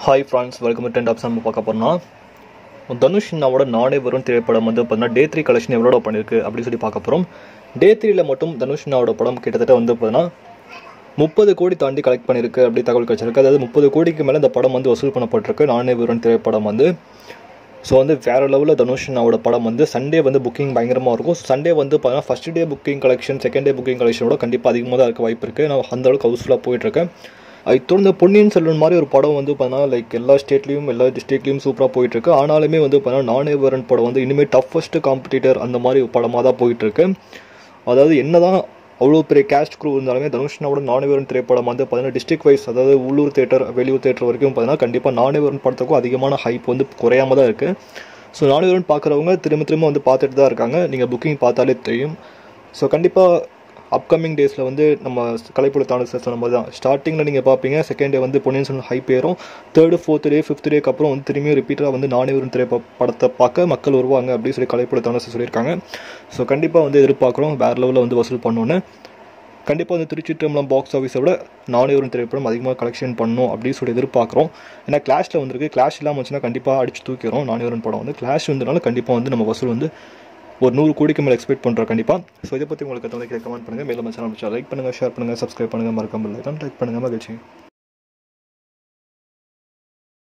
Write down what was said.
hi friends welcome ten tops நம்ம பார்க்க போறோம்னா தனுஷ் அண்ணாவோட நானே வரும் திரைப்படம் வந்து பார்த்தீங்கன்னா டே த்ரீ கலெக்ஷன் எவ்வளோ பண்ணியிருக்கு அப்படின்னு சொல்லி பார்க்க போகிறோம் டே த்ரீல மட்டும் தனுஷ் அண்ணாவோட படம் கிட்டத்தட்ட வந்து பார்த்தீங்கன்னா முப்பது கோடி தாண்டி கலெக்ட் பண்ணியிருக்கு அப்படி தகவல் கிடைச்சிருக்கு அதாவது முப்பது கோடிக்கு மேலே இந்த படம் வந்து வசூல் பண்ணப்பட்டிருக்கு நானே வரும் திரைப்படம் வந்து ஸோ வந்து வேறு லெவலில் தனுஷ் அண்ணாவோட படம் வந்து சண்டே வந்து புக்கிங் பயங்கரமாக இருக்கும் சண்டே வந்து பார்த்தீங்கன்னா first day booking collection second day booking கலெக்ஷனோட கண்டிப்பாக அதிகமாக தான் இருக்க வாய்ப்பு இருக்குது நான் அந்த அளவுக்கு ஹவுஸ்ஃபுல்லாக போயிட்டுருக்கேன் அது தொடர்ந்து பொன்னியின் செல்வன் மாதிரி ஒரு படம் வந்து பார்த்தீங்கன்னா லைக் எல்லா ஸ்டேட்லேயும் எல்லா டிஸ்ட்ரிக்ட்லேயும் சூப்பராக போயிட்டுருக்கு ஆனாலுமே வந்து பார்த்தீங்கன்னா நானே வரன் படம் வந்து இனிமேல் டஃபஸ்ட் காம்படிட்டர் அந்த மாதிரி ஒரு படமாக தான் போயிட்டுருக்கு அதாவது என்னதான் அவ்வளோ பெரிய கேஸ்ட் குரூ இருந்தாலுமே தனுஷ்னாவோட நானேவரன் திரைப்படம் வந்து பார்த்தீங்கன்னா டிஸ்ட்ரிக்ட் வைஸ் அதாவது உள்ளூர் தேட்டர் வெளியூர் தேட்டர் வரைக்கும் பார்த்தீங்கன்னா கண்டிப்பாக நானேவரன் படத்துக்கும் அதிகமான ஹைப் வந்து குறையாம தான் இருக்குது ஸோ நானேவரன் பார்க்குறவங்க திரும்ப திரும்ப வந்து பார்த்துட்டு தான் இருக்காங்க நீங்கள் புக்கிங் பார்த்தாலே தெரியும் ஸோ கண்டிப்பாக அப்கமிங் டேஸில் வந்து நம்ம கலைப்புல தாண்டு சார் சொன்ன மாதிரி தான் ஸ்டார்டிங்கில் நீங்கள் பார்ப்பீங்க செகண்ட் டே வந்து பொன்னியின் செல்வன் ஹைப் ஏறும் தேர்டு ஃபோர்த் டே ஃபிஃப்த் டேக்கு அப்புறம் வந்து திரும்பியும் ரிப்பீட்டாக வந்து நானே ஒரு திரை படத்தை பார்க்க மக்கள் வருவாங்க அப்படின்னு சொல்லி கலைப்புல தாண்டு சார் சொல்லியிருக்காங்க ஸோ கண்டிப்பாக வந்து எதிர்பார்க்குறோம் வேறு லெவலில் வந்து வசூல் பண்ணோன்னு கண்டிப்பாக வந்து திருச்சி திருமலம் பாக்ஸ் ஆஃபீஸை விட நானே ஒரு திரைப்படம் அதிகமாக கலெக்ஷன் பண்ணணும் அப்படின்னு சொல்லி எதிர்பார்க்குறோம் ஏன்னா கிளாஷில் வந்திருக்கு கிளாஷ் இல்லாமல் வந்துச்சுன்னா கண்டிப்பாக அடிச்சு தூக்கிறோம் நானே ஒரு படம் வந்து கிளாஷ் வந்தனால கண்டிப்பாக வந்து நம்ம வசூல் வந்து ஒரு நூறு கோடிக்கு மேலே எக்ஸ்பெக்ட் பண்ணுறோம் கண்டிப்பாக ஸோ இதை பற்றி உங்களுக்கு கமெண்ட் பண்ணுங்கள் மேலும் சேனல் லைக் பண்ணுங்கள் ஷேர் பண்ணுங்கள் சப்ஸ்கிரைப் பண்ணுங்கள் மறக்காமல் லைக் பண்ணுங்கள் மகிழ்ச்சி